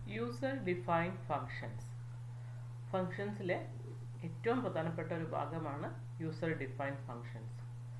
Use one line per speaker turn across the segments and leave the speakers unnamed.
user defined functions ഫങ്ഷൻസിലെ ഏറ്റവും പ്രധാനപ്പെട്ട ഒരു ഭാഗമാണ് യൂസർ ഡിഫൈൻഡ് ഫങ്ഷൻസ്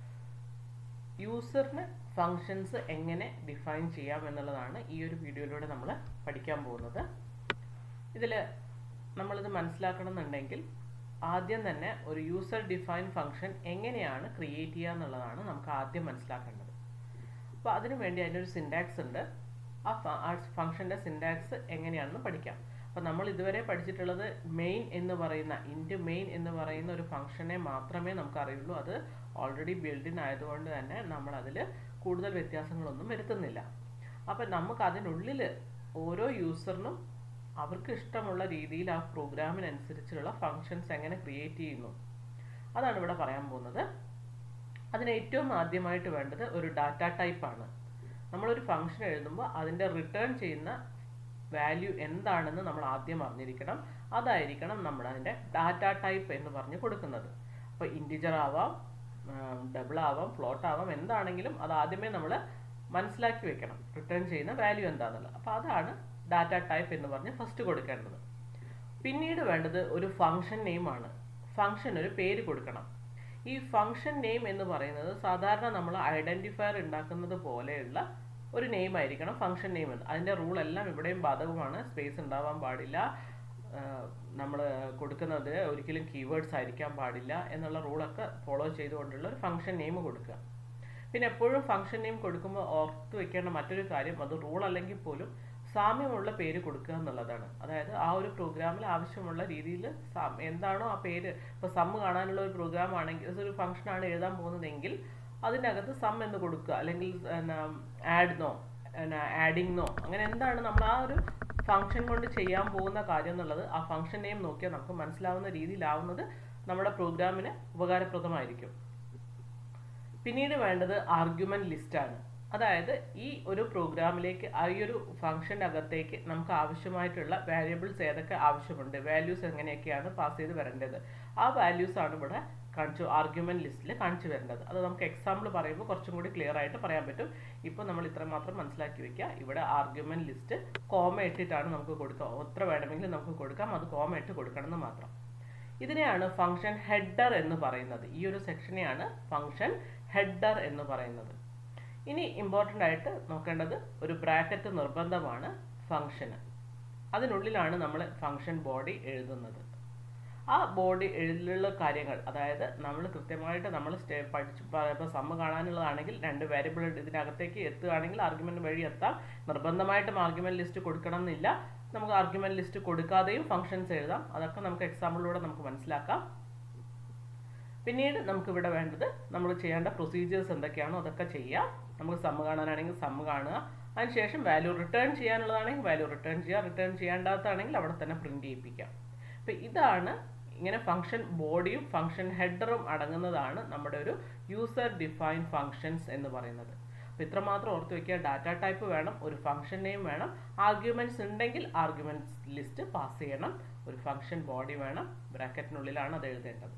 യൂസറിന് ഫങ്ഷൻസ് എങ്ങനെ ഡിഫൈൻ ചെയ്യാം എന്നുള്ളതാണ് ഈ ഒരു വീഡിയോയിലൂടെ നമ്മൾ പഠിക്കാൻ പോകുന്നത് ഇതിൽ നമ്മളിത് മനസ്സിലാക്കണം എന്നുണ്ടെങ്കിൽ ആദ്യം തന്നെ ഒരു യൂസർ ഡിഫൈൻ ഫങ്ഷൻ എങ്ങനെയാണ് ക്രിയേറ്റ് ചെയ്യുക എന്നുള്ളതാണ് നമുക്ക് ആദ്യം മനസ്സിലാക്കേണ്ടത് അപ്പോൾ അതിനു വേണ്ടി അതിനൊരു സിൻഡാക്സ് ഉണ്ട് ആ ആ ഫംഗ്ഷൻ്റെ സിൻഡാക്സ് എങ്ങനെയാണെന്ന് പഠിക്കാം അപ്പോൾ നമ്മൾ ഇതുവരെ പഠിച്ചിട്ടുള്ളത് മെയിൻ എന്ന് പറയുന്ന ഇൻറ്റ് മെയിൻ എന്ന് പറയുന്ന ഒരു ഫംഗ്ഷനെ മാത്രമേ നമുക്ക് അറിയുള്ളൂ അത് ഓൾറെഡി ബിൽഡിൻ ആയതുകൊണ്ട് തന്നെ നമ്മൾ അതിൽ കൂടുതൽ വ്യത്യാസങ്ങളൊന്നും വരുത്തുന്നില്ല അപ്പം നമുക്ക് അതിനുള്ളിൽ ഓരോ യൂസറിനും അവർക്ക് ഇഷ്ടമുള്ള രീതിയിൽ ആ പ്രോഗ്രാമിനനുസരിച്ചുള്ള ഫങ്ഷൻസ് എങ്ങനെ ക്രിയേറ്റ് ചെയ്യുന്നു അതാണ് ഇവിടെ പറയാൻ പോകുന്നത് അതിന് ഏറ്റവും ആദ്യമായിട്ട് വേണ്ടത് ഒരു ഡാറ്റ ടൈപ്പാണ് നമ്മളൊരു ഫംഗ്ഷൻ എഴുതുമ്പോൾ അതിൻ്റെ റിട്ടേൺ ചെയ്യുന്ന വാല്യൂ എന്താണെന്ന് നമ്മൾ ആദ്യം അറിഞ്ഞിരിക്കണം അതായിരിക്കണം നമ്മൾ അതിൻ്റെ ഡാറ്റ ടൈപ്പ് എന്ന് പറഞ്ഞ് കൊടുക്കുന്നത് അപ്പോൾ ഇൻറ്റിജർ ആവാം ഡബിൾ ആവാം ഫ്ലോട്ട് ആവാം എന്താണെങ്കിലും അത് ആദ്യമേ നമ്മൾ മനസ്സിലാക്കി വെക്കണം റിട്ടേൺ ചെയ്യുന്ന വാല്യൂ എന്താണെന്നുള്ളത് അപ്പോൾ അതാണ് ഡാറ്റ ടൈപ്പ് എന്ന് പറഞ്ഞ് ഫസ്റ്റ് കൊടുക്കേണ്ടത് പിന്നീട് വേണ്ടത് ഒരു ഫംഗ്ഷൻ നെയിമാണ് ഫംഗ്ഷൻ ഒരു പേര് കൊടുക്കണം ഈ ഫംഗ്ഷൻ നെയിം എന്ന് പറയുന്നത് സാധാരണ നമ്മൾ ഐഡൻറ്റിഫയർ ഉണ്ടാക്കുന്നത് പോലെയുള്ള ഒരു നെയിം ആയിരിക്കണം ഫംഗ്ഷൻ നെയിം എന്ന് അതിൻ്റെ റൂൾ എല്ലാം ഇവിടെയും ബാധകമാണ് സ്പേസ് ഉണ്ടാവാൻ പാടില്ല നമ്മൾ കൊടുക്കുന്നത് ഒരിക്കലും കീവേഡ്സ് ആയിരിക്കാൻ പാടില്ല എന്നുള്ള റൂളൊക്കെ ഫോളോ ചെയ്തുകൊണ്ടുള്ള ഒരു ഫംഗ്ഷൻ നെയിം കൊടുക്കുക പിന്നെ എപ്പോഴും ഫംഗ്ഷൻ നെയിം കൊടുക്കുമ്പോൾ ഓർത്ത് വെക്കേണ്ട മറ്റൊരു കാര്യം അത് റൂൾ അല്ലെങ്കിൽ പോലും സാമ്യമുള്ള പേര് കൊടുക്കുക എന്നുള്ളതാണ് അതായത് ആ ഒരു പ്രോഗ്രാമിൽ ആവശ്യമുള്ള രീതിയിൽ എന്താണോ ആ പേര് ഇപ്പോൾ സമ്മ് കാണാനുള്ള ഒരു പ്രോഗ്രാം ആണെങ്കിൽ ഒരു ഫംഗ്ഷനാണ് എഴുതാൻ പോകുന്നതെങ്കിൽ അതിനകത്ത് സം എന്ന് കൊടുക്കുക അല്ലെങ്കിൽ ആഡ്ന്നോ ആഡിങ്ങോ അങ്ങനെ എന്താണ് നമ്മൾ ആ ഒരു ഫംഗ്ഷൻ കൊണ്ട് ചെയ്യാൻ പോകുന്ന കാര്യം എന്നുള്ളത് ആ ഫംഗ്ഷൻ നെയിം നോക്കിയാൽ നമുക്ക് മനസ്സിലാവുന്ന രീതിയിലാവുന്നത് നമ്മുടെ പ്രോഗ്രാമിന് ഉപകാരപ്രദമായിരിക്കും പിന്നീട് വേണ്ടത് ആർഗ്യുമെന്റ് ലിസ്റ്റാണ് അതായത് ഈ ഒരു പ്രോഗ്രാമിലേക്ക് ഈ ഒരു ഫംഗ്ഷൻ്റെ അകത്തേക്ക് നമുക്ക് ആവശ്യമായിട്ടുള്ള വാരിയബിൾസ് ഏതൊക്കെ ആവശ്യമുണ്ട് വാല്യൂസ് എങ്ങനെയൊക്കെയാണ് പാസ് ചെയ്ത് വരേണ്ടത് ആ വാല്യൂസ് ആണ് ഇവിടെ കാണിച്ചു ആർഗ്യുമെന്റ് ലിസ്റ്റിൽ കാണിച്ചു വരേണ്ടത് അത് നമുക്ക് എക്സാമ്പിൾ പറയുമ്പോൾ കുറച്ചും കൂടി ക്ലിയർ ആയിട്ട് പറയാൻ പറ്റും ഇപ്പോൾ നമ്മൾ ഇത്ര മാത്രം മനസ്സിലാക്കി വെക്കുക ഇവിടെ ആർഗ്യുമെന്റ് ലിസ്റ്റ് കോമ ഇട്ടിട്ടാണ് നമുക്ക് കൊടുക്കുക എത്ര വേണമെങ്കിലും നമുക്ക് കൊടുക്കാം അത് കോമ ഇട്ട് കൊടുക്കണം എന്ന് മാത്രം ഇതിനെയാണ് ഫംഗ്ഷൻ ഹെഡർ എന്ന് പറയുന്നത് ഈ ഒരു സെക്ഷനെയാണ് ഫംഗ്ഷൻ ഹെഡർ എന്ന് പറയുന്നത് ഇനി ഇമ്പോർട്ടൻ്റ് ആയിട്ട് നോക്കേണ്ടത് ഒരു ബ്രാക്കറ്റ് നിർബന്ധമാണ് ഫംഗ്ഷന് അതിനുള്ളിലാണ് നമ്മൾ ഫംഗ്ഷൻ ബോഡി എഴുതുന്നത് ആ ബോഡി എഴുതിലുള്ള കാര്യങ്ങൾ അതായത് നമ്മൾ കൃത്യമായിട്ട് നമ്മൾ സ്റ്റേ പഠിച്ച് ഇപ്പോൾ സമ്മ് കാണാനുള്ളതാണെങ്കിൽ രണ്ട് വേരിയബിൾ ഇതിനകത്തേക്ക് എത്തുകയാണെങ്കിൽ ആർഗ്യുമെൻറ്റ് വഴി എത്താം നിർബന്ധമായിട്ടും ആർഗ്യുമെൻറ്റ് ലിസ്റ്റ് കൊടുക്കണം എന്നില്ല നമുക്ക് ആർഗ്യുമെൻറ്റ് ലിസ്റ്റ് കൊടുക്കാതെയും ഫംഗ്ഷൻസ് എഴുതാം അതൊക്കെ നമുക്ക് എക്സാമ്പിളിലൂടെ നമുക്ക് മനസ്സിലാക്കാം പിന്നീട് നമുക്കിവിടെ വേണ്ടത് നമ്മൾ ചെയ്യേണ്ട പ്രൊസീജിയേഴ്സ് എന്തൊക്കെയാണോ അതൊക്കെ ചെയ്യാം നമുക്ക് സമ്മ് കാണാനാണെങ്കിൽ സമ്മ് കാണുക അതിനുശേഷം വാല്യൂ റിട്ടേൺ ചെയ്യാനുള്ളതാണെങ്കിൽ വാല്യൂ റിട്ടേൺ ചെയ്യുക റിട്ടേൺ ചെയ്യേണ്ടാത്തതാണെങ്കിൽ അവിടെ തന്നെ പ്രിൻറ്റ് ചെയ്യിപ്പിക്കാം അപ്പോൾ ഇതാണ് ഇങ്ങനെ ഫംഗ്ഷൻ ബോഡിയും ഫംഗ്ഷൻ ഹെഡറും അടങ്ങുന്നതാണ് നമ്മുടെ ഒരു യൂസർ ഡിഫൈൻ ഫങ്ഷൻസ് എന്ന് പറയുന്നത് അപ്പോൾ ഇത്രമാത്രം ഓർത്ത് വയ്ക്കുക ഡാറ്റ ടൈപ്പ് വേണം ഒരു ഫംഗ്ഷൻ നെയിം വേണം ആർഗ്യുമെൻറ്റ്സ് ഉണ്ടെങ്കിൽ ആർഗ്യുമെൻറ്റ്സ് ലിസ്റ്റ് പാസ് ചെയ്യണം ഒരു ഫംഗ്ഷൻ ബോഡി വേണം ബ്രാക്കറ്റിനുള്ളിലാണ് അത് എഴുതേണ്ടത്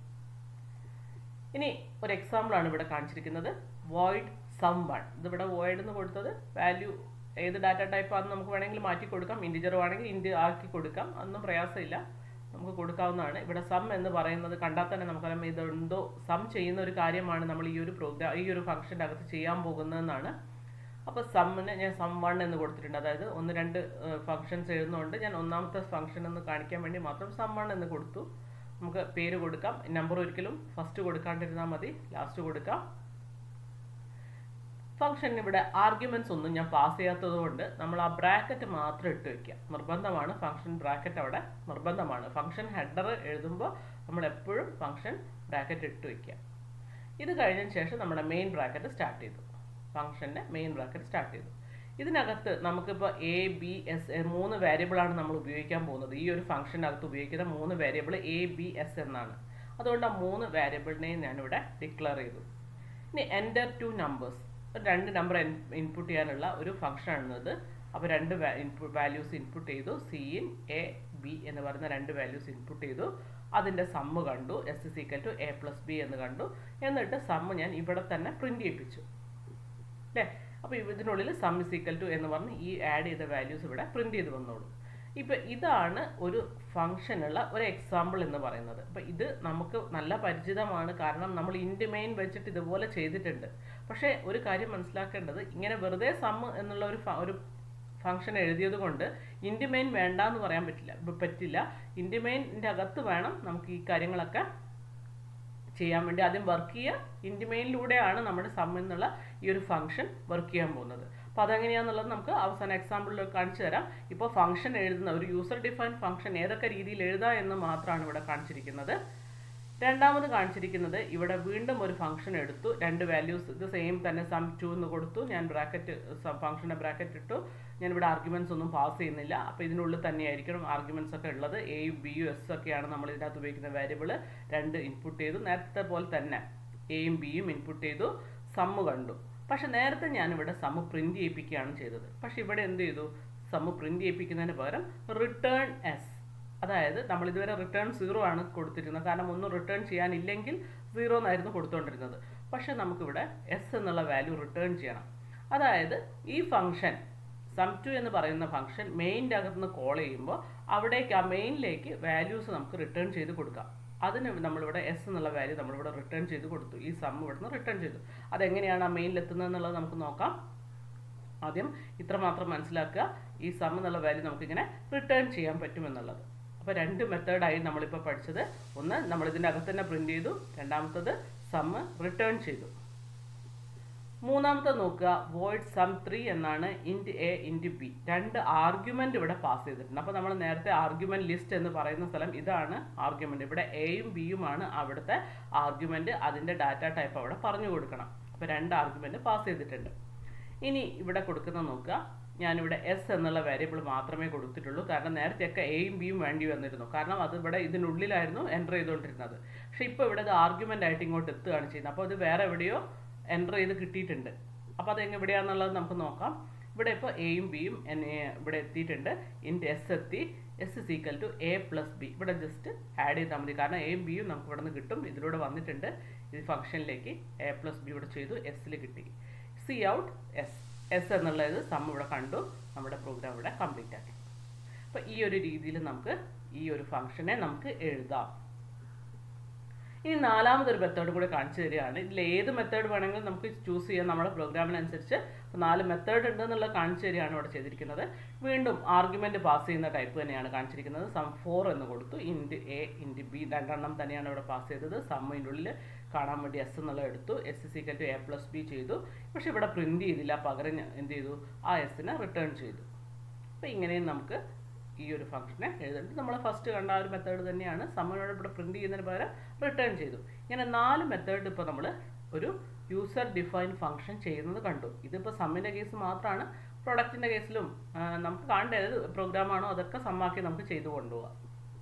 ഇനി ഒരു എക്സാമ്പിൾ ആണ് ഇവിടെ കാണിച്ചിരിക്കുന്നത് വോയിഡ് സം വൺ ഇതിവിടെ വോയിഡ് എന്ന് കൊടുത്തത് വാല്യൂ ഏത് ഡാറ്റ ടൈപ്പ് ആണെന്ന് നമുക്ക് വേണമെങ്കിൽ മാറ്റി കൊടുക്കാം ഇൻറ്റിജർ ആണെങ്കിൽ ഇൻറ്റ് ആക്കി കൊടുക്കാം അതൊന്നും പ്രയാസമില്ല നമുക്ക് കൊടുക്കാവുന്നതാണ് ഇവിടെ സം എന്ന് പറയുന്നത് കണ്ടാൽ തന്നെ നമുക്കറിയാം ഇതെന്തോ സം ചെയ്യുന്ന ഒരു കാര്യമാണ് നമ്മൾ ഈ ഒരു പ്രോഗ്രാം ഈ ഒരു ഫംഗ്ഷൻ്റെ അകത്ത് ചെയ്യാൻ പോകുന്നതെന്നാണ് അപ്പോൾ സമ്മിന് ഞാൻ സം വൺ എന്ന് കൊടുത്തിട്ടുണ്ട് അതായത് ഒന്ന് രണ്ട് ഫംഗ്ഷൻസ് എഴുതുന്നതുകൊണ്ട് ഞാൻ ഒന്നാമത്തെ ഫംഗ്ഷൻ എന്ന് കാണിക്കാൻ വേണ്ടി മാത്രം സം വൺ എന്ന് കൊടുത്തു നമുക്ക് പേര് കൊടുക്കാം നമ്പർ ഒരിക്കലും ഫസ്റ്റ് കൊടുക്കാണ്ടിരുന്നാൽ മതി ലാസ്റ്റ് കൊടുക്കാം ഫംഗ്ഷൻ ഇവിടെ ആർഗ്യുമെന്റ്സ് ഒന്നും ഞാൻ പാസ് ചെയ്യാത്തത് കൊണ്ട് നമ്മൾ ആ ബ്രാക്കറ്റ് മാത്രം ഇട്ട് വെക്കുക നിർബന്ധമാണ് ഫംഗ്ഷൻ ബ്രാക്കറ്റ് അവിടെ നിർബന്ധമാണ് ഫംഗ്ഷൻ ഹെഡർ എഴുതുമ്പോൾ നമ്മൾ എപ്പോഴും ഫംഗ്ഷൻ ബ്രാക്കറ്റ് ഇട്ട് വെക്കുക ഇത് കഴിഞ്ഞതിന് ശേഷം നമ്മുടെ മെയിൻ ബ്രാക്കറ്റ് സ്റ്റാർട്ട് ചെയ്തു ഫംഗ്ഷൻ്റെ മെയിൻ ബ്രാക്കറ്റ് സ്റ്റാർട്ട് ചെയ്തു ഇതിനകത്ത് നമുക്കിപ്പോൾ എ ബി എസ് മൂന്ന് വേരിയബിളാണ് നമ്മൾ ഉപയോഗിക്കാൻ പോകുന്നത് ഈ ഒരു ഫംഗ്ഷനകത്ത് ഉപയോഗിക്കുന്ന മൂന്ന് വേരിയബിൾ എ ബി എസ് എന്നാണ് അതുകൊണ്ട് ആ മൂന്ന് വേരിയബിളിനെയും ഞാനിവിടെ ഡിക്ലെയർ ചെയ്തു ഇനി എൻ്റർ ടു നമ്പേഴ്സ് രണ്ട് നമ്പർ ഇൻപുട്ട് ചെയ്യാനുള്ള ഒരു ഫംഗ്ഷൻ ആണത് അപ്പോൾ രണ്ട് ഇൻപുട്ട് വാല്യൂസ് ഇൻപുട്ട് ചെയ്തു സി ഇൻ എ ബി എന്ന് പറയുന്ന രണ്ട് വാല്യൂസ് ഇൻപുട്ട് ചെയ്തു അതിൻ്റെ സമ്മ് കണ്ടു S is equal to A plus B എന്ന് കണ്ടു എന്നിട്ട് സമ്മ് ഞാൻ ഇവിടെ തന്നെ പ്രിൻ്റ് ചെയ്യിപ്പിച്ചു അല്ലേ അപ്പോൾ ഇതിനുള്ളിൽ സം ഇസ് ഈക്വൽ ടു എന്ന് പറഞ്ഞ് ഈ ആഡ് ചെയ്ത വാല്യൂസ് ഇവിടെ പ്രിന്റ് ചെയ്ത് വന്നോളൂ ഇപ്പം ഇതാണ് ഒരു ഫംഗ്ഷനുള്ള ഒരു എക്സാമ്പിൾ എന്ന് പറയുന്നത് അപ്പം ഇത് നമുക്ക് നല്ല പരിചിതമാണ് കാരണം നമ്മൾ ഇൻഡ് മെയിൻ വെച്ചിട്ട് ഇതുപോലെ ചെയ്തിട്ടുണ്ട് പക്ഷേ ഒരു കാര്യം മനസ്സിലാക്കേണ്ടത് ഇങ്ങനെ വെറുതെ സമ്മ് എന്നുള്ള ഒരു ഫ- ഒരു ഫംഗ്ഷൻ എഴുതിയത് കൊണ്ട് ഇൻഡിമെയിൻ വേണ്ട എന്ന് പറയാൻ പറ്റില്ല ഇപ്പൊ പറ്റില്ല ഇൻഡിമെയിൻ്റെ അകത്ത് വേണം നമുക്ക് ഈ കാര്യങ്ങളൊക്കെ ചെയ്യാൻ വേണ്ടി ആദ്യം വർക്ക് ചെയ്യുക ഇൻഡിമെയിനിലൂടെയാണ് നമ്മുടെ സം എന്നുള്ള ഈ ഒരു ഫംഗ്ഷൻ വർക്ക് ചെയ്യാൻ പോകുന്നത് അപ്പോൾ അതെങ്ങനെയാണെന്നുള്ളത് നമുക്ക് അവസാന എക്സാമ്പിളിൽ കാണിച്ചു തരാം ഇപ്പോൾ ഫംഗ്ഷൻ എഴുതുന്ന ഒരു യൂസർ ഡിഫൈൻ ഫംഗ്ഷൻ ഏതൊക്കെ രീതിയിൽ എഴുതാം എന്ന് മാത്രമാണ് ഇവിടെ കാണിച്ചിരിക്കുന്നത് രണ്ടാമത് കാണിച്ചിരിക്കുന്നത് ഇവിടെ വീണ്ടും ഒരു ഫംഗ്ഷൻ എടുത്തു രണ്ട് വാല്യൂസ് ഇത് സെയിം തന്നെ സം ടു എന്ന് കൊടുത്തു ഞാൻ ബ്രാക്കറ്റ് ഫംഗ്ഷൻ്റെ ബ്രാക്കറ്റ് ഇട്ടു ഞാൻ ഇവിടെ ആർഗ്യുമെൻറ്റ്സ് ഒന്നും പാസ് ചെയ്യുന്നില്ല അപ്പോൾ ഇതിനുള്ളിൽ തന്നെയായിരിക്കണം ആർഗ്യുമെൻറ്റ്സ് ഒക്കെ ഉള്ളത് എയും ബിയും എസ് ഒക്കെയാണ് നമ്മൾ ഇതിനകത്ത് ഉപയോഗിക്കുന്ന വേരിയബിൾ രണ്ട് ഇൻപുട്ട് ചെയ്തു നേരത്തെ പോലെ തന്നെ എയും ബിയും ഇൻപുട്ട് ചെയ്തു സമ്മ് കണ്ടു പക്ഷെ നേരത്തെ ഞാനിവിടെ സമ്മ് പ്രിന്റ് ചെയ്യിപ്പിക്കുകയാണ് ചെയ്തത് പക്ഷെ ഇവിടെ എന്ത് ചെയ്തു സമ്മ് പ്രിന്റ് ചെയ്യിപ്പിക്കുന്നതിന് പകരം റിട്ടേൺ എസ് അതായത് നമ്മൾ ഇതുവരെ റിട്ടേൺ സീറോ ആണ് കൊടുത്തിരുന്നത് കാരണം ഒന്നും റിട്ടേൺ ചെയ്യാനില്ലെങ്കിൽ സീറോ എന്നായിരുന്നു കൊടുത്തുകൊണ്ടിരുന്നത് പക്ഷെ നമുക്കിവിടെ എസ് എന്നുള്ള വാല്യൂ റിട്ടേൺ ചെയ്യണം അതായത് ഈ ഫംഗ്ഷൻ സം ടു എന്ന് പറയുന്ന ഫംഗ്ഷൻ മെയിൻ്റെ അകത്തുനിന്ന് കോൾ ചെയ്യുമ്പോൾ അവിടേക്ക് ആ മെയിനിലേക്ക് വാല്യൂസ് നമുക്ക് റിട്ടേൺ ചെയ്ത് കൊടുക്കാം അതിന് നമ്മളിവിടെ എസ് എന്നുള്ള വാല്യൂ നമ്മളിവിടെ റിട്ടേൺ ചെയ്ത് കൊടുത്തു ഈ സം ഇവിടുന്ന് റിട്ടേൺ ചെയ്തു അതെങ്ങനെയാണ് ആ മെയിനിൽ എത്തുന്നത് എന്നുള്ളത് നമുക്ക് നോക്കാം ആദ്യം ഇത്ര മാത്രം മനസ്സിലാക്കുക ഈ സം എന്നുള്ള വാല്യൂ നമുക്കിങ്ങനെ റിട്ടേൺ ചെയ്യാൻ പറ്റുമെന്നുള്ളത് അപ്പോൾ രണ്ട് മെത്തേഡായി നമ്മളിപ്പോൾ പഠിച്ചത് ഒന്ന് നമ്മൾ ഇതിൻ്റെ അകത്ത് തന്നെ പ്രിന്റ് ചെയ്തു രണ്ടാമത്തത് സമ്മ് റിട്ടേൺ ചെയ്തു മൂന്നാമത്തെ നോക്കുക വോയിഡ് സം ത്രീ എന്നാണ് ഇൻറ്റ് എ ഇൻറ്റ് ബി രണ്ട് ആർഗ്യുമെൻ്റ് ഇവിടെ പാസ് ചെയ്തിട്ടുണ്ട് അപ്പോൾ നമ്മൾ നേരത്തെ ആർഗ്യുമെൻ്റ് ലിസ്റ്റ് എന്ന് പറയുന്ന സ്ഥലം ഇതാണ് ആർഗ്യുമെൻ്റ് ഇവിടെ എയും ബിയുമാണ് അവിടുത്തെ ആർഗ്യുമെൻ്റ് അതിൻ്റെ ഡാറ്റ ടൈപ്പ് അവിടെ പറഞ്ഞു കൊടുക്കണം അപ്പോൾ രണ്ട് ആർഗ്യുമെൻ്റ് പാസ് ചെയ്തിട്ടുണ്ട് ഇനി ഇവിടെ കൊടുക്കുന്ന നോക്കുക ഞാനിവിടെ എസ് എന്നുള്ള വേരിയബിൾ മാത്രമേ കൊടുത്തിട്ടുള്ളൂ കാരണം നേരത്തെയൊക്കെ എയും ബിയും വേണ്ടി വന്നിരുന്നു കാരണം അത് ഇവിടെ ഇതിനുള്ളിലായിരുന്നു എൻ്റർ ചെയ്തുകൊണ്ടിരുന്നത് പക്ഷേ ഇപ്പോൾ ഇവിടെ ഇത് ആർഗ്യുമെൻ്റ് ആയിട്ട് ഇങ്ങോട്ട് എത്തുകയാണ് ചെയ്യുന്നത് അപ്പോൾ ഇത് വേറെ എവിടെയോ എൻ്റർ ചെയ്ത് കിട്ടിയിട്ടുണ്ട് അപ്പോൾ അത് എവിടെയാണെന്നുള്ളത് നമുക്ക് നോക്കാം ഇവിടെ ഇപ്പോൾ എയും ബിയും ഇവിടെ എത്തിയിട്ടുണ്ട് ഇൻറ്റ് എസ് എത്തി S is equal to A plus B ഇവിടെ ജസ്റ്റ് ആഡ് ചെയ്താൽ മതി കാരണം എയും ബിയും നമുക്ക് ഇവിടെ നിന്ന് കിട്ടും ഇതിലൂടെ വന്നിട്ടുണ്ട് ഇത് ഫംഗ്ഷനിലേക്ക് എ പ്ലസ് ബി ഇവിടെ ചെയ്തു എസ്സിൽ കിട്ടി സി ഔട്ട് എസ് എസ് എന്നുള്ളത് സം ഇവിടെ കണ്ടു നമ്മുടെ പ്രോഗ്രാം ഇവിടെ കംപ്ലീറ്റ് ആക്കി അപ്പോൾ ഈ ഒരു രീതിയിൽ നമുക്ക് ഈ ഒരു ഫംഗ്ഷനെ നമുക്ക് എഴുതാം ഇനി നാലാമതൊരു മെത്തേഡ് കൂടെ കാണിച്ചു തരികയാണ് ഇതിൽ ഏത് മെത്തേഡ് വേണമെങ്കിലും നമുക്ക് ചൂസ് ചെയ്യാം നമ്മുടെ പ്രോഗ്രാമിനനുസരിച്ച് അപ്പോൾ നാല് മെത്തേഡ് ഉണ്ട് എന്നുള്ളത് കാണിച്ചു തരികയാണ് ഇവിടെ ചെയ്തിരിക്കുന്നത് വീണ്ടും ആർഗ്യുമെന്റ് പാസ് ചെയ്യുന്ന ടൈപ്പ് തന്നെയാണ് കാണിച്ചിരിക്കുന്നത് സം ഫോർ എന്ന് കൊടുത്തു ഇൻറ്റ് എ ഇൻറ്റ് ബി രണ്ടെണ്ണം തന്നെയാണ് ഇവിടെ പാസ് ചെയ്തത് സമ്മിൻ്റെ ഉള്ളിൽ കാണാൻ വേണ്ടി എസ് എന്നുള്ളത് എടുത്തു S equal to A plus B ചെയ്തു പക്ഷെ ഇവിടെ പ്രിന്റ് ചെയ്തില്ല പകരം ഞാൻ എന്ത് ചെയ്തു ആ എസിനെ റിട്ടേൺ ചെയ്തു അപ്പോൾ ഇങ്ങനെയും നമുക്ക് ഈ ഒരു ഫംഗ്ഷനെ എഴുതുന്നുണ്ട് നമ്മൾ ഫസ്റ്റ് കണ്ട ആ ഒരു മെത്തേഡ് തന്നെയാണ് സമ്മനോട് ഇവിടെ പ്രിന്റ് ചെയ്യുന്നതിന് പകരം റിട്ടേൺ ചെയ്തു ഇങ്ങനെ നാല് മെത്തേഡ് ഇപ്പോൾ നമ്മൾ ഒരു യൂസർ ഡിഫൈൻ ഫംഗ്ഷൻ ചെയ്യുന്നത് കണ്ടു ഇതിപ്പോൾ സമ്മിൻ്റെ കേസ് മാത്രമാണ് പ്രൊഡക്റ്റിൻ്റെ കേസിലും ആ, നമുക്ക് കാണേണ്ട ഏത് പ്രോഗ്രാമാണോ അതൊക്കെ സമ്മാക്കി നമുക്ക് ചെയ്തു കൊണ്ടുപോകാം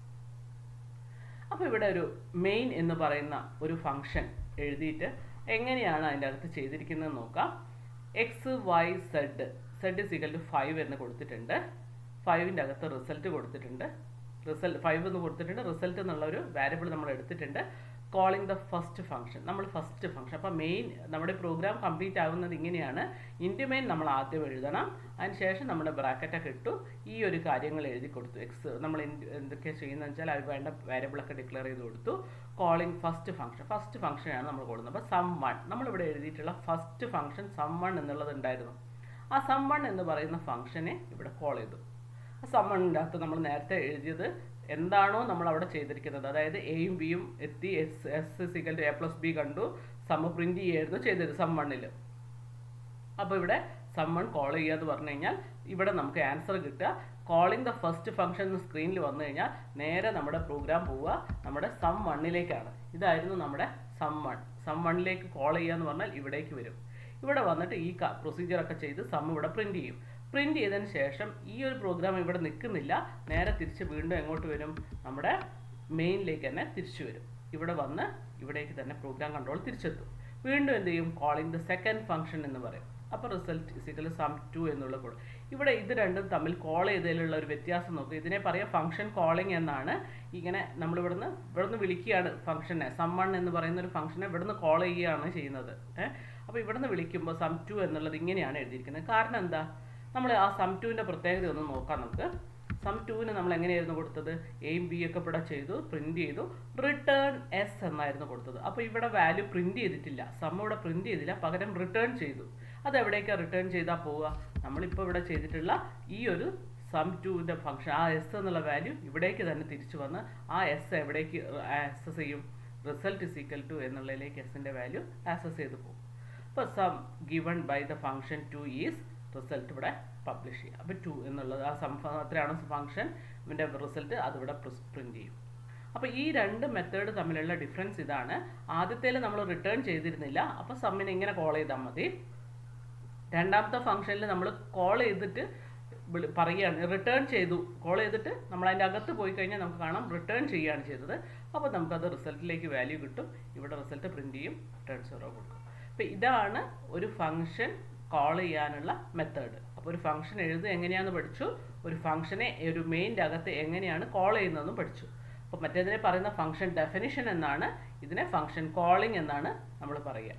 അപ്പോൾ ഇവിടെ ഒരു മെയിൻ എന്ന് പറയുന്ന ഒരു ഫംഗ്ഷൻ എഴുതിയിട്ട് എങ്ങനെയാണ് അതിൻ്റെ അകത്ത് ചെയ്തിരിക്കുന്നത് നോക്കാം X Y Z Z is equal to five എന്ന് കൊടുത്തിട്ടുണ്ട് ഫൈവിൻ്റെ അകത്ത് റിസൾട്ട് കൊടുത്തിട്ടുണ്ട് റിസൾട്ട് ഫൈവ് എന്ന് കൊടുത്തിട്ടുണ്ട് റിസൾട്ട് എന്നുള്ള ഒരു വാരിയബിൾ നമ്മൾ എടുത്തിട്ടുണ്ട് കോളിംഗ് ദ ഫസ്റ്റ് ഫംഗ്ഷൻ നമ്മൾ ഫസ്റ്റ് ഫംഗ്ഷൻ അപ്പോൾ മെയിൻ നമ്മുടെ പ്രോഗ്രാം കംപ്ലീറ്റ് ആവുന്നത് ഇങ്ങനെയാണ് ഇൻറ്റ് മെയിൻ നമ്മൾ ആദ്യം എഴുതണം അതിന് ശേഷം നമ്മുടെ ബ്രാക്കറ്റൊക്കെ ഇട്ടു ഈ ഒരു കാര്യങ്ങൾ എഴുതി കൊടുത്തു എക്സ് നമ്മൾ എന്ത് എന്തൊക്കെ ചെയ്യുന്നത് വെച്ചാൽ അത് വേണ്ട വേരിയബിളൊക്കെ ഡിക്ലെയർ ചെയ്ത് കൊടുത്തു കോളിംഗ് ഫസ്റ്റ് ഫംഗ്ഷൻ ഫസ്റ്റ് ഫംഗ്ഷനാണ് നമ്മൾ കൊടുക്കുന്നത് അപ്പോൾ സം വൺ നമ്മളിവിടെ എഴുതിയിട്ടുള്ള ഫസ്റ്റ് ഫംഗ്ഷൻ സം വൺ എന്നുള്ളത് ഉണ്ടായിരുന്നു ആ സം വൺ എന്ന് പറയുന്ന ഫംഗ്ഷനെ ഇവിടെ കോൾ ചെയ്തു ആ സമ്മണിൻ്റെ അകത്ത് നമ്മൾ നേരത്തെ എഴുതിയത് എന്താണോ നമ്മൾ അവിടെ ചെയ്തിരിക്കുന്നത് അതായത് എയും ബിയും എത്തി S S equal A plus B കണ്ടു സമ്മ പ്രിന്റ് ചെയ്യായിരുന്നു ചെയ്തത് സമ്മണ്ണിൽ അപ്പോൾ ഇവിടെ സമ്മൺ കോൾ ചെയ്യുക എന്ന് പറഞ്ഞു കഴിഞ്ഞാൽ ഇവിടെ നമുക്ക് ആൻസർ കിട്ടുക കോളിംഗ് ദ ഫസ്റ്റ് ഫംഗ്ഷൻ സ്ക്രീനിൽ വന്നു കഴിഞ്ഞാൽ നേരെ നമ്മുടെ പ്രോഗ്രാം പോവുക നമ്മുടെ സം വണ്ണിലേക്കാണ് ഇതായിരുന്നു നമ്മുടെ സം വൺ സം വണ്ണിലേക്ക് കോൾ ചെയ്യുക എന്ന് പറഞ്ഞാൽ ഇവിടേക്ക് വരും ഇവിടെ വന്നിട്ട് ഈ പ്രൊസീജിയർ ഒക്കെ ചെയ്ത് സം ഇവിടെ പ്രിന്റ് ചെയ്യും പ്രിന്റ് ചെയ്തതിന് ശേഷം ഈ ഒരു പ്രോഗ്രാം ഇവിടെ നിൽക്കുന്നില്ല നേരെ തിരിച്ച് വീണ്ടും എങ്ങോട്ട് വരും നമ്മുടെ മെയിനിലേക്ക് തന്നെ തിരിച്ചു വരും ഇവിടെ വന്ന് ഇവിടേക്ക് തന്നെ പ്രോഗ്രാം കൺട്രോൾ തിരിച്ചെത്തും വീണ്ടും എന്ത് ചെയ്യും കോളിംഗ് ദ സെക്കൻഡ് ഫംഗ്ഷൻ എന്ന് പറയും അപ്പോൾ റിസൾട്ട് ഇസിക്കൽ സം ടു എന്നുള്ള കോഡ് ഇവിടെ ഇത് രണ്ടും തമ്മിൽ കോൾ ചെയ്തതിലുള്ള ഒരു വ്യത്യാസം നോക്കുക ഇതിനെ പറയാം ഫംഗ്ഷൻ കോളിംഗ് എന്നാണ് ഇങ്ങനെ നമ്മൾ ഇവിടുന്ന് ഇവിടുന്ന് വിളിക്കുകയാണ് ഫംഗ്ഷനെ സം വൺ എന്ന് പറയുന്ന ഒരു ഫംഗ്ഷനെ ഇവിടുന്ന് കോൾ ചെയ്യുകയാണ് ചെയ്യുന്നത് ഏഹ് അപ്പോൾ ഇവിടുന്ന് വിളിക്കുമ്പോൾ സം ടു എന്നുള്ളത് ഇങ്ങനെയാണ് എഴുതിയിരിക്കുന്നത് കാരണം എന്താ നമ്മൾ ആ സം ടുവിൻ്റെ പ്രത്യേകത ഒന്ന് നോക്കാം നമുക്ക് സം ടുവിന് നമ്മൾ എങ്ങനെയായിരുന്നു കൊടുത്തത് എയും ബി ഒക്കെ ഇവിടെ ചെയ്തു പ്രിന്റ് ചെയ്തു റിട്ടേൺ എസ് എന്നായിരുന്നു കൊടുത്തത് അപ്പോൾ ഇവിടെ വാല്യൂ പ്രിന്റ് ചെയ്തിട്ടില്ല സം ഇവിടെ പ്രിന്റ് ചെയ്തില്ല പകരം റിട്ടേൺ ചെയ്തു അത് എവിടേക്കാണ് റിട്ടേൺ ചെയ്താൽ പോവുക നമ്മളിപ്പോൾ ഇവിടെ ചെയ്തിട്ടുള്ള ഈ ഒരു സം ടുവിൻ്റെ ഫംഗ്ഷൻ ആ എസ് എന്നുള്ള വാല്യൂ ഇവിടേക്ക് തന്നെ തിരിച്ചു വന്ന് ആ എസ് എവിടേക്ക് ആക്സസ് ചെയ്യും റിസൾട്ട് ഇസ് ഈക്വൽ ടു എന്നുള്ളതിലേക്ക് എസിൻ്റെ വാല്യൂ ആക്സസ് ചെയ്ത് പോകും അപ്പോൾ sum given by the function two is result ഇവിടെ പബ്ലിഷ് ചെയ്യുക അപ്പോൾ ടു എന്നുള്ളത് ആ സം അത്രയാണ് ഫംഗ്ഷൻ ഇതിൻ്റെ റിസൾട്ട് അതിവിടെ പ്രിൻറ്റ് ചെയ്യും അപ്പോൾ ഈ രണ്ട് മെത്തേഡ് തമ്മിലുള്ള ഡിഫറൻസ് ഇതാണ് ആദ്യത്തേൽ നമ്മൾ റിട്ടേൺ ചെയ്തിരുന്നില്ല അപ്പോൾ സമ്മിനെ ഇങ്ങനെ കോൾ ചെയ്താൽ മതി രണ്ടാമത്തെ ഫംഗ്ഷനിൽ നമ്മൾ കോൾ ചെയ്തിട്ട് വിളി- പറയുകയാണ് റിട്ടേൺ ചെയ്തു കോൾ ചെയ്തിട്ട് നമ്മൾ അതിൻ്റെ അകത്ത് പോയി കഴിഞ്ഞാൽ നമുക്ക് കാണാം റിട്ടേൺ ചെയ്യുകയാണ് ചെയ്തത് അപ്പോൾ നമുക്കത് റിസൾട്ടിലേക്ക് വാല്യൂ കിട്ടും ഇവിടെ റിസൾട്ട് പ്രിൻറ്റ് ചെയ്യും റിട്ടേൺ സീറോ കൊടുക്കും അപ്പോൾ ഇതാണ് ഒരു ഫംഗ്ഷൻ കോൾ ചെയ്യാനുള്ള മെത്തേഡ് അപ്പോൾ ഒരു ഫംഗ്ഷൻ എഴുതുക എങ്ങനെയാണെന്ന് പഠിച്ചു ഒരു ഫംഗ്ഷനെ ഒരു മെയിൻ്റെ അകത്ത് എങ്ങനെയാണ് കോൾ ചെയ്യുന്നതെന്നും പഠിച്ചു അപ്പോൾ മറ്റേതിനെ പറയുന്ന ഫംഗ്ഷൻ ഡെഫിനിഷൻ എന്നാണ് ഇതിനെ ഫംഗ്ഷൻ കോളിംഗ് എന്നാണ് നമ്മൾ പറയുക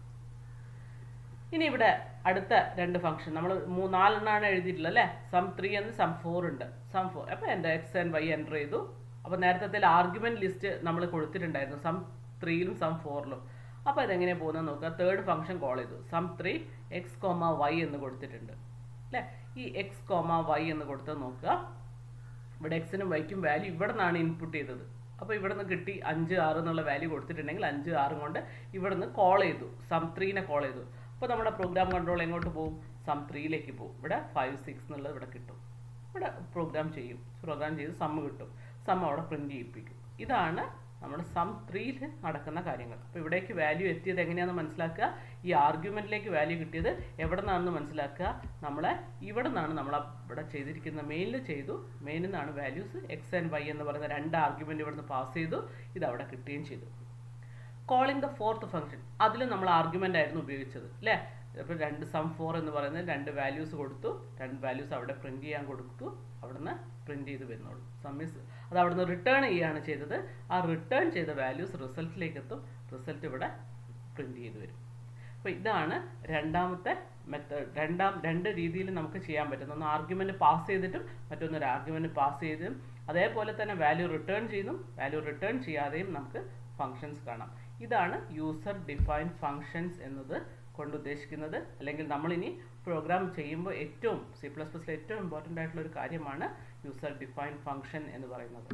ഇനി ഇവിടെ അടുത്ത രണ്ട് ഫംഗ്ഷൻ നമ്മൾ നാലെണ്ണമാണ് എഴുതിയിട്ടുള്ളത് അല്ലേ സം ത്രീ എന്ന് സം ഫോർ ഉണ്ട് സം ഫോർ അപ്പോൾ എൻ്റെ എക്സ് ആൻഡ് വൈ എൻ്റർ ചെയ്തു അപ്പോൾ നേരത്തെ ആർഗ്യുമെൻറ്റ് ലിസ്റ്റ് നമ്മൾ കൊടുത്തിട്ടുണ്ടായിരുന്നു സം ത്രീയിലും സം ഫോറിലും അപ്പോൾ ഇതെങ്ങനെയാണ് പോകുന്നത് നോക്കുക തേർഡ് ഫംഗ്ഷൻ കോൾ ചെയ്തു sum three X comma Y എന്ന് കൊടുത്തിട്ടുണ്ട് അല്ലേ ഈ എക്സ് കോമ വൈ എന്ന് കൊടുത്തത് നോക്കുക ഇവിടെ എക്സിനും വൈക്കും വാല്യൂ ഇവിടെ നിന്നാണ് ഇൻപുട്ട് ചെയ്തത് അപ്പോൾ ഇവിടെ നിന്ന് കിട്ടി അഞ്ച് ആറ് എന്നുള്ള വാല്യൂ കൊടുത്തിട്ടുണ്ടെങ്കിൽ അഞ്ച് ആറും കൊണ്ട് ഇവിടെ നിന്ന് കോൾ ചെയ്തു സം ത്രീനെ കോൾ ചെയ്തു അപ്പോൾ നമ്മുടെ പ്രോഗ്രാം കൺട്രോൾ എങ്ങോട്ട് പോകും സം ത്രീയിലേക്ക് പോകും ഇവിടെ ഫൈവ് സിക്സ് എന്നുള്ളത് ഇവിടെ കിട്ടും ഇവിടെ പ്രോഗ്രാം ചെയ്യും പ്രോഗ്രാം ചെയ്ത് സമ്മ് കിട്ടും സം അവിടെ പ്രിൻറ്റ് ചെയ്യിപ്പിക്കും ഇതാണ് നമ്മുടെ സം ത്രീയിൽ നടക്കുന്ന കാര്യങ്ങൾ അപ്പോൾ ഇവിടേക്ക് വാല്യൂ എത്തിയത് എങ്ങനെയാണെന്ന് മനസ്സിലാക്കുക ഈ ആർഗ്യുമെൻറ്റിലേക്ക് വാല്യൂ കിട്ടിയത് എവിടെ നിന്നാണെന്ന് മനസ്സിലാക്കുക നമ്മളെ ഇവിടെ നിന്നാണ് നമ്മൾ ഇവിടെ ചെയ്തിരിക്കുന്ന മെയിനിൽ ചെയ്തു മെയിനിൽ നിന്നാണ് വാല്യൂസ് എക്സ് ആൻഡ് വൈ എന്ന് പറയുന്ന രണ്ട് ആർഗ്യുമെൻറ്റ് ഇവിടുന്ന് പാസ് ചെയ്തു ഇത് അവിടെ കിട്ടുകയും ചെയ്തു കോളിംഗ് ദ ഫോർത്ത് ഫംഗ്ഷൻ അതിലും നമ്മൾ ആർഗ്യുമെൻ്റ് ആയിരുന്നു ഉപയോഗിച്ചത് അല്ലേ അപ്പോൾ രണ്ട് സം ഫോർ എന്ന് പറയുന്നത് രണ്ട് വാല്യൂസ് കൊടുത്തു രണ്ട് വാല്യൂസ് അവിടെ പ്രിൻറ്റ് ചെയ്യാൻ കൊടുത്തു അവിടുന്ന് പ്രിൻറ്റ് ചെയ്ത് വരുന്നുള്ളൂ സമ്മിസ് അത് അവിടുന്ന് റിട്ടേൺ ചെയ്യുകയാണ് ചെയ്തത് ആ റിട്ടേൺ ചെയ്ത വാല്യൂസ് റിസൾട്ടിലേക്ക് എത്തും റിസൾട്ട് ഇവിടെ പ്രിൻറ്റ് ചെയ്ത് വരും അപ്പോൾ ഇതാണ് രണ്ടാമത്തെ മെത്തേഡ് രണ്ടാം രണ്ട് രീതിയിൽ നമുക്ക് ചെയ്യാൻ പറ്റുന്ന ഒന്ന് ആർഗ്യുമെൻറ്റ് പാസ് ചെയ്തിട്ടും മറ്റൊന്നൊരു ആർഗ്യുമെൻറ്റ് പാസ് ചെയ്തും അതേപോലെ തന്നെ വാല്യൂ റിട്ടേൺ ചെയ്യുന്നു വാല്യൂ റിട്ടേൺ ചെയ്യാതെയും നമുക്ക് ഫങ്ഷൻസ് കാണാം ഇതാണ് യൂസർ ഡിഫൈൻ ഫങ്ഷൻസ് എന്നത് കൊണ്ട് ഉദ്ദേശിക്കുന്നത് അല്ലെങ്കിൽ നമ്മളിനി പ്രോഗ്രാം ചെയ്യുമ്പോൾ ഏറ്റവും സി പ്ലസ് പ്ലസിലെ ഏറ്റവും ഇമ്പോർട്ടൻ്റ് ആയിട്ടുള്ള ഒരു കാര്യമാണ് യൂസർ ഡിഫൈൻ ഫങ്ഷൻ എന്ന് പറയുന്നത്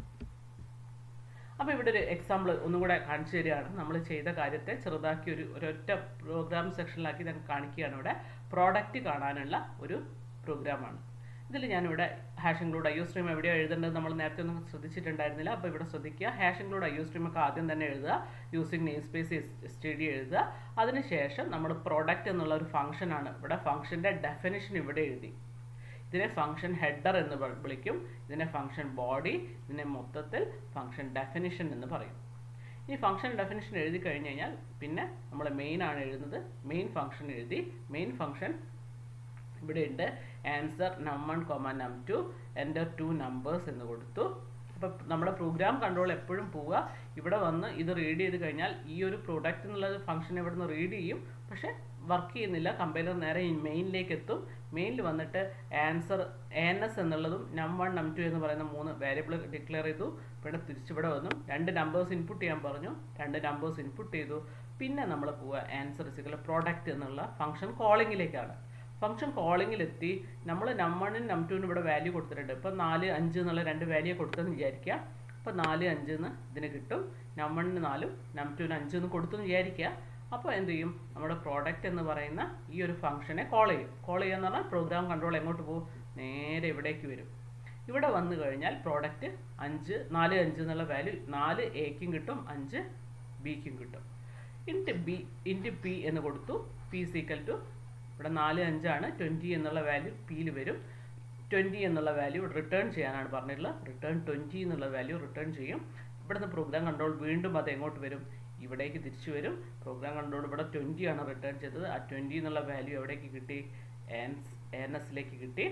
അപ്പോൾ ഇവിടെ ഒരു എക്സാമ്പിൾ ഒന്നും കൂടെ കാണിച്ചു തരികയാണ് നമ്മൾ ചെയ്ത കാര്യത്തെ ചെറുതാക്കി ഒരു ഒരൊറ്റ പ്രോഗ്രാം സെക്ഷനിലാക്കി ഞാൻ കാണിക്കുകയാണ് ഇവിടെ പ്രോഡക്റ്റ് കാണാനുള്ള ഒരു പ്രോഗ്രാമാണ് ഇതിൽ ഞാനിവിടെ ഹാഷ് ഇൻക്ലൂഡ് ഐ സ്ട്രീം എവിടെയോ എഴുതേണ്ടത് നമ്മൾ നേരത്തെ ഒന്നും ശ്രദ്ധിച്ചിട്ടുണ്ടായിരുന്നില്ല അപ്പോൾ ഇവിടെ ശ്രദ്ധിക്കുക ഹാഷ് ഇൻക്ലൂഡ് ഐ സ്ട്രീം ഒക്കെ ആദ്യം തന്നെ എഴുതുക using namespace S T D എഴുതുക അതിനുശേഷം നമ്മൾ പ്രോഡക്റ്റ് എന്നുള്ള ഒരു ഫംഗ്ഷനാണ് ഇവിടെ ഫംഗ്ഷൻ്റെ ഡെഫിനിഷൻ ഇവിടെ എഴുതി ഇതിനെ ഫംഗ്ഷൻ ഹെഡർ എന്ന് വ- വിളിക്കും ഇതിനെ ഫംഗ്ഷൻ ബോഡി ഇതിനെ മൊത്തത്തിൽ ഫംഗ്ഷൻ ഡെഫിനിഷൻ എന്ന് പറയും ഈ ഫംഗ്ഷൻ ഡെഫിനിഷൻ എഴുതി കഴിഞ്ഞ് കഴിഞ്ഞാൽ പിന്നെ നമ്മൾ മെയിൻ ആണ് എഴുതുന്നത് മെയിൻ ഫംഗ്ഷൻ എഴുതി മെയിൻ ഫംഗ്ഷൻ ഇവിടെ ഉണ്ട് answer num one comma num two എൻ്റെ ടു നമ്പേഴ്സ് എന്ന് കൊടുത്തു അപ്പോൾ നമ്മുടെ പ്രോഗ്രാം കൺട്രോൾ എപ്പോഴും പോവുക ഇവിടെ വന്ന് ഇത് റീഡ് ചെയ്ത് കഴിഞ്ഞാൽ ഈ ഒരു പ്രൊഡക്റ്റ് എന്നുള്ളത് ഫംഗ്ഷൻ ഇവിടെ നിന്ന് റീഡ് ചെയ്യും പക്ഷേ വർക്ക് ചെയ്യുന്നില്ല കമ്പൈലർ നേരെ മെയിനിലേക്ക് എത്തും മെയിനിൽ വന്നിട്ട് ആൻസർ എൻ എസ് എന്നുള്ളതും നം വൺ നം ടു എന്ന് പറയുന്ന മൂന്ന് വേരിയബിൾ ഡിക്ലെയർ ചെയ്തു ഇവിടെ തിരിച്ചിവിടെ വന്നു രണ്ട് നമ്പേഴ്സ് ഇൻപുട്ട് ചെയ്യാൻ പറഞ്ഞു രണ്ട് നമ്പേഴ്സ് ഇൻപുട്ട് ചെയ്തു പിന്നെ നമ്മൾ പോവുക ആൻസർ ഇസിക്കൽ പ്രോഡക്റ്റ് എന്നുള്ള ഫംഗ്ഷൻ കോളിങ്ങിലേക്കാണ് ഫംഗ്ഷൻ കോളിങ്ങിലെത്തി നമ്മൾ നം വണ്ണിനും നം ടുവിനും ഇവിടെ വാല്യൂ കൊടുത്തിട്ടുണ്ട് ഇപ്പോൾ നാല് അഞ്ച് എന്നുള്ള രണ്ട് വാല്യൂ കൊടുത്തെന്ന് വിചാരിക്കുക അപ്പോൾ നാല് അഞ്ച് എന്ന് ഇതിന് കിട്ടും നം വണ്ണിന് നാലും നം ടുവിന് അഞ്ച് എന്ന് കൊടുത്തെന്ന് വിചാരിക്കുക അപ്പോൾ എന്ത് ചെയ്യും നമ്മുടെ പ്രോഡക്റ്റ് എന്ന് പറയുന്ന ഈ ഒരു ഫംഗ്ഷനെ കോൾ ചെയ്യും കോൾ ചെയ്യുക എന്ന് പറഞ്ഞാൽ പ്രോഗ്രാം കൺട്രോൾ എങ്ങോട്ട് പോകും നേരെ ഇവിടേക്ക് വരും ഇവിടെ വന്നു കഴിഞ്ഞാൽ പ്രോഡക്റ്റ് അഞ്ച് നാല് അഞ്ച് എന്നുള്ള വാല്യൂ നാല് എക്കും കിട്ടും അഞ്ച് ബിക്കും കിട്ടും ഇൻറ്റ് ബി ഇൻറ്റ് പി എന്ന് കൊടുത്തു പി സീക്കൽ ടു ഇവിടെ നാല് അഞ്ചാണ് ട്വൻറ്റി എന്നുള്ള വാല്യൂ പിയിൽ വരും ട്വൻറ്റി എന്നുള്ള വാല്യൂ റിട്ടേൺ ചെയ്യാനാണ് പറഞ്ഞിട്ടുള്ളത് റിട്ടേൺ ട്വൻറ്റി എന്നുള്ള വാല്യൂ റിട്ടേൺ ചെയ്യും ഇവിടുന്ന് പ്രോഗ്രാം കൺട്രോൾ വീണ്ടും അത് എങ്ങോട്ട് വരും ഇവിടേക്ക് തിരിച്ചു വരും പ്രോഗ്രാം കൺട്രോൾ ഇവിടെ ട്വൻറ്റി ആണ് റിട്ടേൺ ചെയ്തത് ആ ട്വൻറ്റി എന്നുള്ള വാല്യൂ എവിടേക്ക് കിട്ടി എൻ എസിലേക്ക് കിട്ടി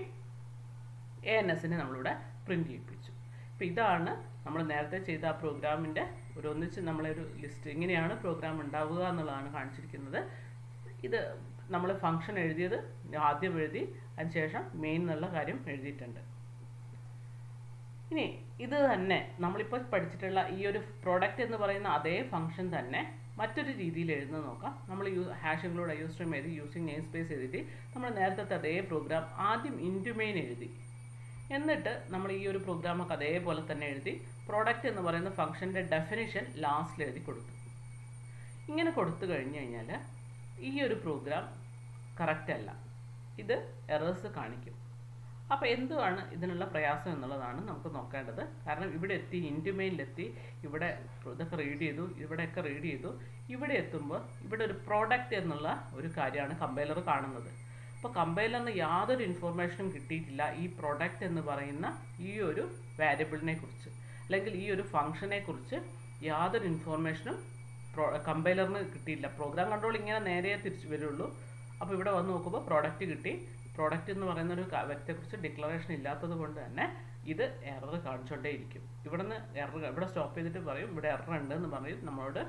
എ എൻ എസിനെ നമ്മളിവിടെ പ്രിൻറ്റ് ചെയ്യിപ്പിച്ചു അപ്പോൾ ഇതാണ് നമ്മൾ നേരത്തെ ചെയ്ത ആ പ്രോഗ്രാമിൻ്റെ ഒരു ഒന്നിച്ച് നമ്മളൊരു ലിസ്റ്റ് ഇങ്ങനെയാണ് പ്രോഗ്രാം ഉണ്ടാവുക എന്നുള്ളതാണ് കാണിച്ചിരിക്കുന്നത് ഇത് നമ്മൾ ഫംഗ്ഷൻ എഴുതിയത് ആദ്യം എഴുതി അതിനുശേഷം മെയിൻ എന്നുള്ള കാര്യം എഴുതിയിട്ടുണ്ട് ഇനി ഇത് തന്നെ നമ്മളിപ്പോൾ പഠിച്ചിട്ടുള്ള ഈ ഒരു പ്രോഡക്റ്റ് എന്ന് പറയുന്ന അതേ ഫംഗ്ഷൻ തന്നെ മറ്റൊരു രീതിയിൽ എഴുതുന്നത് നോക്കാം നമ്മൾ യൂ ഹാഷ് ഇൻക്ലൂഡ് യൂസ് സ്ട്രീം എഴുതി യൂസിങ് നെയിം സ്പേസ് എഴുതിയിട്ട് നമ്മൾ നേരത്തെ അതേ പ്രോഗ്രാം ആദ്യം ഇൻറ്റു മെയിൻ എഴുതി എന്നിട്ട് നമ്മൾ ഈ ഒരു പ്രോഗ്രാമൊക്കെ അതേപോലെ തന്നെ എഴുതി പ്രോഡക്റ്റ് എന്ന് പറയുന്ന ഫംഗ്ഷൻ്റെ ഡെഫിനിഷൻ ലാസ്റ്റിൽ എഴുതി കൊടുത്തു ഇങ്ങനെ കൊടുത്തു കഴിഞ്ഞു കഴിഞ്ഞാൽ ഈ ഒരു പ്രോഗ്രാം കറക്റ്റ് അല്ല ഇത് എറേഴ്സ് കാണിക്കും അപ്പോൾ എന്തുവാണ് ഇതിനുള്ള പ്രയാസം എന്നുള്ളതാണ് നമുക്ക് നോക്കേണ്ടത് കാരണം ഇവിടെ എത്തി ഇൻറ്റുമെയിലെത്തി ഇവിടെ ഇതൊക്കെ റീഡ് ചെയ്തു ഇവിടെയൊക്കെ റീഡ് ചെയ്തു ഇവിടെ എത്തുമ്പോൾ ഇവിടെ ഒരു പ്രോഡക്റ്റ് എന്നുള്ള ഒരു കാര്യമാണ് കമ്പൈലർ കാണുന്നത് അപ്പോൾ കമ്പൈലറിന് യാതൊരു ഇൻഫോർമേഷനും കിട്ടിയിട്ടില്ല ഈ പ്രൊഡക്റ്റ് എന്ന് പറയുന്ന ഈ ഒരു വാരിയബിളിനെ കുറിച്ച് അല്ലെങ്കിൽ ഈ ഒരു ഫംഗ്ഷനെ കുറിച്ച് യാതൊരു ഇൻഫോർമേഷനും പ്രോ കമ്പൈലറിന് കിട്ടിയില്ല പ്രോഗ്രാം കൺട്രോൾ ഇങ്ങനെ നേരെ തിരിച്ചു വരുള്ളൂ അപ്പോൾ ഇവിടെ വന്ന് നോക്കുമ്പോൾ പ്രോഡക്റ്റ് കിട്ടി പ്രോഡക്റ്റ് എന്ന് പറയുന്ന ഒരു വ്യക്തിയെക്കുറിച്ച് ഡിക്ലറേഷൻ ഇല്ലാത്തത് കൊണ്ട് തന്നെ ഇത് എറർ കാണിച്ചുകൊണ്ടേ ഇരിക്കും ഇവിടെ നിന്ന് എറർ ഇവിടെ സ്റ്റോപ്പ് ചെയ്തിട്ട് പറയും ഇവിടെ എറർ ഉണ്ട് എന്ന് പറയും നമ്മളോട്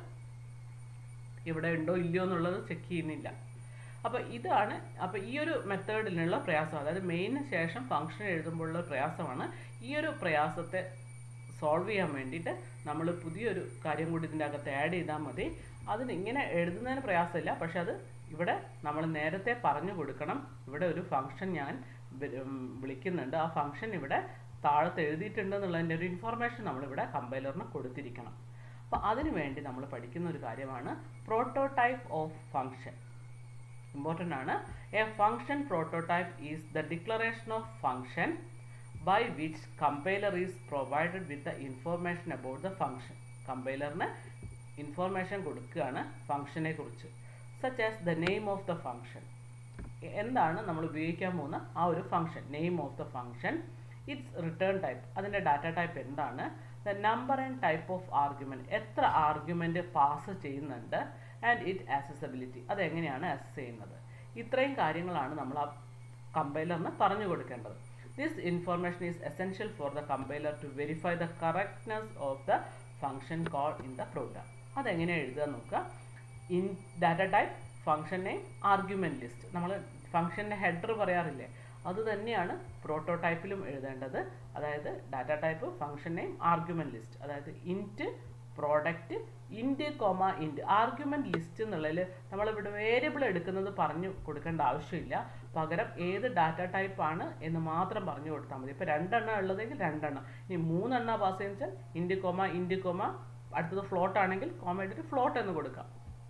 ഇവിടെ ഉണ്ടോ ഇല്ലയോ എന്നുള്ളത് ചെക്ക് ചെയ്യുന്നില്ല അപ്പോൾ ഇതാണ് അപ്പോൾ ഈ ഒരു മെത്തേഡിലുള്ള പ്രയാസം അതായത് മെയിന് ശേഷം ഫംഗ്ഷൻ എഴുതുമ്പോഴുള്ള പ്രയാസമാണ് ഈ ഒരു പ്രയാസത്തെ സോൾവ് ചെയ്യാൻ വേണ്ടിയിട്ട് നമ്മൾ പുതിയൊരു കാര്യം കൂടി ഇതിൻ്റെ അകത്ത് ആഡ് ചെയ്താൽ മതി അതിന് ഇങ്ങനെ എഴുതുന്നതിന് പ്രയാസമില്ല പക്ഷെ അത് ഇവിടെ നമ്മൾ നേരത്തെ പറഞ്ഞു കൊടുക്കണം ഇവിടെ ഒരു ഫംഗ്ഷൻ ഞാൻ വിളിക്കുന്നുണ്ട് ആ ഫംഗ്ഷൻ ഇവിടെ താഴത്ത് എഴുതിയിട്ടുണ്ട് എന്നുള്ളതിൻ്റെ ഒരു ഇൻഫോർമേഷൻ നമ്മളിവിടെ കമ്പൈലറിന് കൊടുത്തിരിക്കണം അപ്പോൾ അതിനു വേണ്ടി നമ്മൾ പഠിക്കുന്ന ഒരു കാര്യമാണ് പ്രോട്ടോടൈപ്പ് ഓഫ് ഫംഗ്ഷൻ ഇമ്പോർട്ടൻ്റ് ആണ് a function prototype is the declaration of function by which compiler is provided with the information about the function കമ്പൈലറിന് ഇൻഫോർമേഷൻ കൊടുക്കുകയാണ് ഫംഗ്ഷനെ കുറിച്ച് such as the name of the function എന്താണ് നമ്മൾ ഉപയോഗിക്കാൻ പോകുന്ന ആ ഒരു function name of the function its return type അതിൻ്റെ ഡാറ്റ ടൈപ്പ് എന്താണ് the number and type of argument എത്ര ആർഗ്യുമെൻറ്റ് പാസ് ചെയ്യുന്നുണ്ട് ആൻഡ് ഇറ്റ് ആക്സസബിലിറ്റി അതെങ്ങനെയാണ് ആക്സസ് ചെയ്യുന്നത് ഇത്രയും കാര്യങ്ങളാണ് നമ്മൾ ആ കമ്പൈലറിന് പറഞ്ഞു കൊടുക്കേണ്ടത് this information is essential for the compiler to verify the correctness of the function call in the program അതെങ്ങനെ എഴുതുക നോക്കുക in data type function name argument list നമ്മൾ ഫംഗ്ഷൻ്റെ ഹെഡർ പറയാറില്ലേ അത് തന്നെയാണ് പ്രോട്ടോടൈപ്പിലും എഴുതേണ്ടത് അതായത് data type function name argument list അതായത് int product int comma int argument list എന്നുള്ളതിൽ നമ്മളിവിടെ വേരിയബിൾ എടുക്കുന്നത് പറഞ്ഞു കൊടുക്കേണ്ട ആവശ്യമില്ല പകരം ഏത് ഡാറ്റ ടൈപ്പ് ആണ് എന്ന് മാത്രം പറഞ്ഞു കൊടുത്താൽ മതി ഇപ്പോൾ രണ്ടെണ്ണം ഉള്ളതെങ്കിൽ രണ്ടെണ്ണം ഇനി മൂന്നെണ്ണം പാസ് ചെയ്യുന്ന വെച്ചാൽ ഇൻറ്റ് കോമ ഇൻറ്റ് കോമ അടുത്തത് ഫ്ലോട്ട് ആണെങ്കിൽ കോമ ഇട്ടിട്ട് ഫ്ലോട്ട് എന്ന് കൊടുക്കാം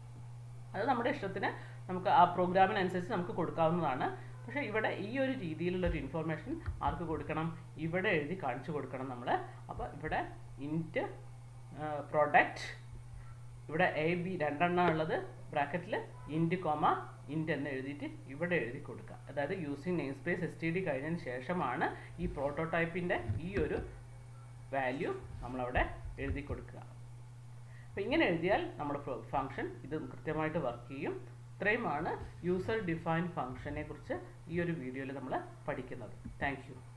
അത് നമ്മുടെ ഇഷ്ടത്തിന് നമുക്ക് ആ പ്രോഗ്രാമിനനുസരിച്ച് നമുക്ക് കൊടുക്കാവുന്നതാണ് പക്ഷേ ഇവിടെ ഈ ഒരു രീതിയിലുള്ള ഒരു ഇൻഫോർമേഷൻ ആർക്ക് കൊടുക്കണം ഇവിടെ എഴുതി കാണിച്ചു കൊടുക്കണം നമ്മൾ അപ്പോൾ ഇവിടെ ഇൻറ്റ് പ്രൊഡക്റ്റ് ഇവിടെ എ ബി രണ്ടെണ്ണം ഉള്ളത് ബ്രാക്കറ്റിൽ ഇൻറ്റ് കോമ ഇൻറ്റ് എന്ന് എഴുതിയിട്ട് ഇവിടെ എഴുതി കൊടുക്കുക അതായത് using namespace S T D കഴിഞ്ഞതിന് ശേഷമാണ് ഈ പ്രോട്ടോടൈപ്പിൻ്റെ ഈ ഒരു വാല്യൂ നമ്മളവിടെ എഴുതി കൊടുക്കുക അപ്പോൾ ഇങ്ങനെ എഴുതിയാൽ നമ്മുടെ ഫംഗ്ഷൻ ഇത് കൃത്യമായിട്ട് വർക്ക് ചെയ്യും ഇത്രയുമാണ് യൂസർ ഡിഫൈൻ ഫംഗ്ഷനെ കുറിച്ച് ഈ ഒരു വീഡിയോയിൽ നമ്മൾ പഠിക്കുന്നത് താങ്ക്